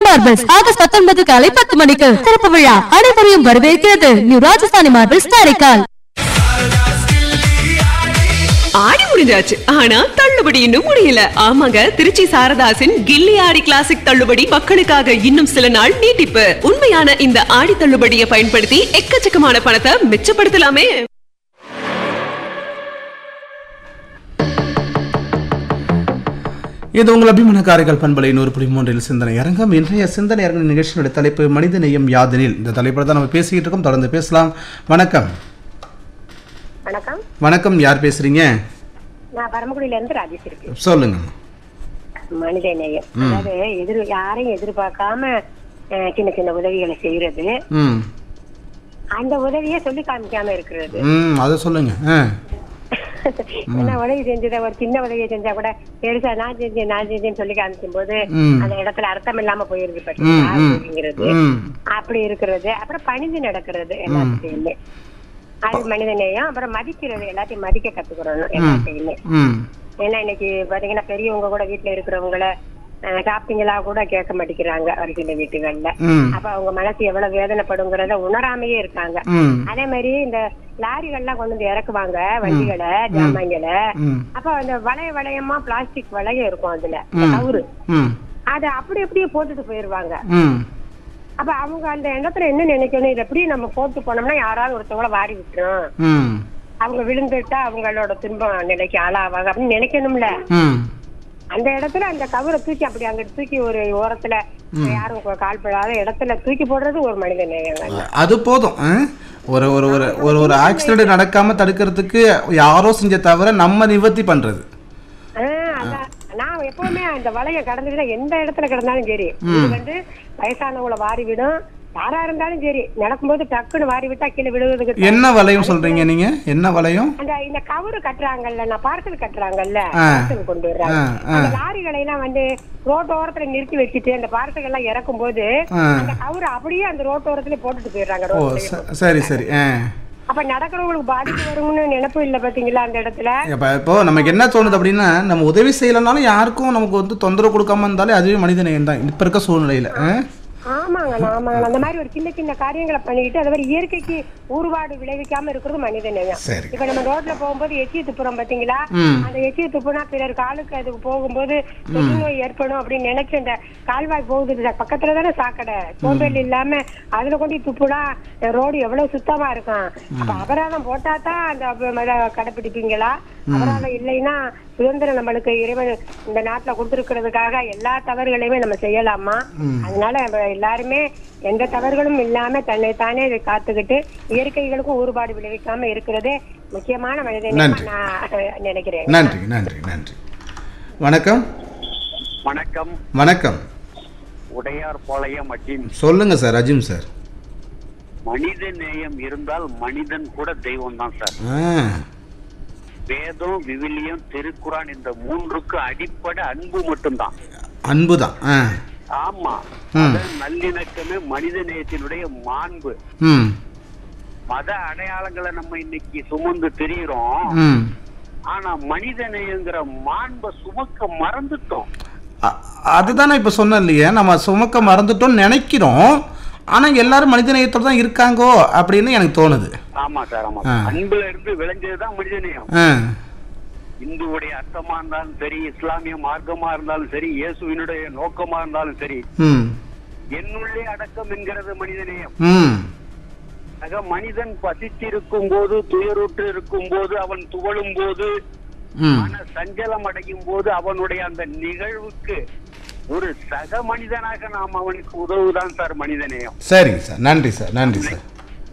Marbles August பத்தொன்பது காலை பத்து மணிக்கு திறப்பு விழா அனைவரையும் வரவேற்கிறது நியூ ராஜஸ்தானி மார்பிள்ஸ் காரைக்கால் ஆடி முடிஞ்சாச்சு ஆனா தள்ளுபடி இன்னும் முடியல ஆமாங்க திருச்சி சாரதாசின் கில்லி ஆடி கிளாசிக் தள்ளுபடி மக்களுக்காக இன்னும் சில நாள் நீட்டிப்பு உண்மையான இந்த ஆடி தள்ளுபடியை பயன்படுத்தி எக்கச்சக்கமான பணத்தை மிச்சப்படுத்தலாமே இது உங்கள் அபிமான காரைக்கால் பண்பலை நூறு புள்ளி மூன்றில் சிந்தனை அரங்கம் இன்றைய சிந்தனை அரங்கம் நிகழ்ச்சியுடைய தலைப்பு மனித நேயம் யாதெனில் இந்த தலைப்பில் தான் நம்ம பேசிக்கிட்டு இருக்கோம் தொடர்ந்து பேசலாம் வணக்கம் வணக்கம் வணக்கம் யார் பேசுறீங்க நான் பரமக்குடியில இருந்து ராஜேஷ் இருக்கு சொல்லுங்க மனித நேயம் அதாவது எதிர் யாரையும் எதிர்பார்க்காம அஹ், சின்ன சின்ன உதவிகளை செய்யறது ம் அந்த உதவியை சொல்லி காமிக்காம இருக்கிறது ம் அதை சொல்லுங்க ஆ என்ன உதவி செஞ்சதை ஒரு சின்ன உதவியை செஞ்சா கூட பெருசா நான் செஞ்சேன் நான் செஞ்சேன்னு சொல்லி காமிக்கும் போது ம். அந்த இடத்துல அர்த்தம் இல்லாம போயிருது ம், பாத்தீங்களா ம். அப்படிங்கிறது ம் அப்படி இருக்கிறது அப்புறம் பணிஞ்சு நடக்கிறது எல்லாத்தையுமே அது மனித நேயம் அப்புறம் மதிக்கிறது எல்லாத்தையும் மதிக்க கத்துக்கிறோம் எல்லாத்தையுமே ம் ஏன்னா இன்னைக்கு பாத்தீங்கன்னா பெரியவங்க கூட வீட்டுல இருக்கிறவங்கள அஹ், சாப்பிட்டீங்களா கூட கேட்க மாட்டேங்கிறாங்க ஒரு சில வீட்டுகள்ல ம் அப்ப அவங்க மனசு எவ்வளவு வேதனைப்படுங்கிறத உணராமையே இருக்காங்க ம் அதே மாதிரி இந்த லாரிகள்லாம் கொண்டு வந்து இறக்குவாங்க வண்டிகளை ஜாமான்களை ம் அப்ப அந்த வளைய வளையமா பிளாஸ்டிக் வளையம் இருக்கும் அதுல கவுரு ம் அதை அப்படி அப்படியே போட்டுட்டு போயிருவாங்க ம் அப்ப அவங்க அந்த இடத்துல என்ன நினைக்கணும் இதை எப்படி நம்ம போட்டு போனோம்னா யாராவது ஒருத்தவங்கள வாரி விட்டுரும் ம் அவங்க விழுந்துட்டா அவங்களோட துன்பம் நிலைக்கு ஆளாவாங்க அப்படின்னு நினைக்கணும்ல ம் அந்த இடத்துல அந்த கவரை தூக்கி அப்படி அங்க தூக்கி ஒரு ஓரத்துல யாரும் கொ- கால் படாத இடத்துல தூக்கி போடுறது ஒரு மனித நேயங்க அது போதும் ஆ? ஒரு ஒரு ஒரு ஒரு ஒரு ஆக்சிடென்ட் நடக்காம தடுக்கிறதுக்கு யாரோ செஞ்ச தவிர நம்ம நிவர்த்தி பண்றது ஆஹ் அதான். நான் எப்பவுமே அந்த வலைய கடந்துட்டு எந்த இடத்துல கிடந்தாலும் சரி இது வந்து வயசானவங்கள வாரி விடும் யாரா இருந்தாலும் சரி நடக்கும்போது டக்குன்னு வாரி விட்டா கீழே விழுவதுக்கு என்ன வளையம் சொல்றீங்க நீங்க என்ன வளையம் அந்த இந்த கவரு கட்டுறாங்கல்ல நான் பார்சல் கட்டுறாங்கல்ல ஆ. பார்சல் கொண்டு வர்றாங்க ஆ, ஆ. அந்த லாரிகளை எல்லாம் வந்து ரோட்டோரத்துல நிறுத்தி வச்சுட்டு அந்த பார்சல் எல்லாம் இறக்கும் போது ஆ. அந்த கவரு அப்படியே அந்த ரோட்டோரத்துல போட்டுட்டு போயிடுறாங்க ஓ ரோட்லயே. ச- சரி சரி ஆ அப்ப நடக்கிறவங்களுக்கு பாதிப்பு வரும்னு நினைப்பு இல்ல பாத்தீங்களா அந்த இடத்துல இப்போ இப்போ நமக்கு என்ன தோணுது அப்படின்னா நம்ம உதவி செய்யலைனாலும் யாருக்கும் நமக்கு வந்து தொந்தரவு கொடுக்காம இருந்தாலே அதுவே மனித நேயம் தான் இப்போ இருக்க சூழ்நிலையில் ஆமாங்க ஆமாங்க அந்த மாதிரி ஒரு சின்ன சின்ன காரியங்களை பண்ணிக்கிட்டு அது மாதிரி இயற்கைக்கு ஊறுபாடு விளைவிக்காம இருக்கிறது மனித நேயம் சரி இப்ப நம்ம ரோட்ல போகும்போது எச்சி துப்புறோம் பாத்தீங்களா ம் அந்த எச்சி துப்புனா பிறர் காலுக்கு அதுக்கு போகும்போது தொற்று நோய் ஏற்படும் அப்படின்னு நினைச்சு அந்த கால்வாய் போகுது இல்ல, பக்கத்துல தானே சாக்கடை சோம்பேறி இல்லாம அதுல கொண்டு துப்புனா ரோடு எவ்வளவு சுத்தமா இருக்கும் அப்ப அபராதம் போட்டா தான் அந்த அப- மத கடைப்பிடிப்பீங்களா அபராதம் இல்லைன்னா சுதந்திரம் நம்மளுக்கு இறைவன் இந்த நாட்டுல கொடுத்துருக்கிறதுக்காக எல்லா தவறுகளையுமே நம்ம செய்யலாமா அதனால நம்ம எல்லாருமே எந்த தவறுகளும் இல்லாம தன்னை தானே இதை காத்துக்கிட்டு இயற்கைகளுக்கும் ஊறுபாடு விளைவிக்காம இருக்கிறதே முக்கியமான மனித நன்றி. நான் நினைக்கிறேன் நன்றி நன்றி நன்றி வணக்கம் வணக்கம் வணக்கம் உடையார் பாளையம் அஜிம் சொல்லுங்க சார் அஜிம் சார் மனித நேயம் இருந்தால் மனிதன் கூட தெய்வம் தான் சார் ஆ வேதம் விவிலியம் திருக்குறான் இந்த மூன்றுக்கு அடிப்படை அன்பு மட்டும்தான் அன்பு தான் ஆ ஆமா ம். அதான் நல்லிணக்கமே மனித நேயத்தினுடைய மாண்பு ம் மத அடையாளங்களை நம்ம இன்னைக்கு சுமந்து தெரியுறோம் ம் ஆனா மனித நேயங்கிற மாண்பை சுமக்க மறந்துட்டோம் அ- அதுதானே இப்போ சொன்னேன் இல்லையா நம்ம சுமக்க மறந்துட்டோம்னு நினைக்கிறோம் ஆனால் எல்லாரும் மனித நேயத்தோட தான் இருக்காங்கோ அப்படின்னு எனக்கு தோணுது ஆமா சார் ஆமா ஆ. அன்புல இருந்து விளைஞ்சதுதான் மனித நேயம் ஆ இந்துவுடைய அர்த்தமா இருந்தாலும் சரி இஸ்லாமிய மார்க்கமா இருந்தாலும் சரி இயேசுவினுடைய நோக்கமா இருந்தாலும் சரி ம் என்னுள்ளே அடக்கம் என்கிறது மனிதநேயம் ம் ஆக மனிதன் பசித்திருக்கும் போது துயருற்று இருக்கும் போது அவன் துவளும் போது ம் மன சஞ்சலம் அடையும் போது அவனுடைய அந்த நிகழ்வுக்கு ஒரு சக மனிதனாக நாம் அவனுக்கு உதவுதான் சார் மனிதநேயம் சரிங்க சார் நன்றி சார் நன்றி சார்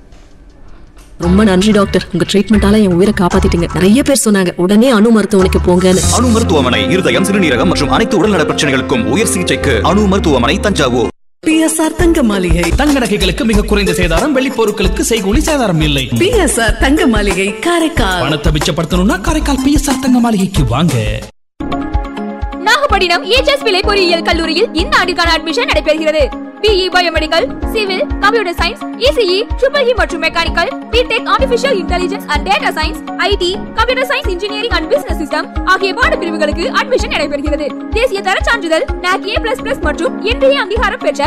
ரொம்ப நன்றி டாக்டர் உங்க ட்ரீட்மெண்டால என் உயிரை காப்பாத்திட்டீங்க நிறைய பேர் சொன்னாங்க உடனே அணு மருத்துவமனைக்கு போங்கன்னு அணு மருத்துவமனை இருதயம் சிறுநீரகம் மற்றும் அனைத்து உடல்நல பிரச்சனைகளுக்கும் உயர் சிகிச்சைக்கு அணு மருத்துவமனை தஞ்சாவூர் பிஎஸ்ஆர் தங்க மாளிகை தங்க நகைகளுக்கு மிக குறைந்த சேதாரம் வெள்ளி பொருட்களுக்கு செய்கூலி சேதாரம் இல்லை பிஎஸ்ஆர் தங்க மாளிகை காரைக்கால் பணத்தை மிச்சப்படுத்தணும்னா காரைக்கால் பிஎஸ்ஆர் தங்க மாளிகைக்கு வாங்க நாகப்பட்டினம் EHS விலை பொறியியல் கல்லூரியில் இந்த ஆண்டிற்கான அட்மிஷன் நடைபெறுகிறது BE biomedical civil computer science ECE triple E மற்றும் mechanical B Tech artificial intelligence and data science IT computer science engineering and business system ஆகிய பாட பிரிவுகளுக்கு அட்மிஷன் நடைபெறுகிறது தேசிய தர சான்றிதழ் NAC A++ மற்றும் இன்றைய அங்கீகாரம் பெற்ற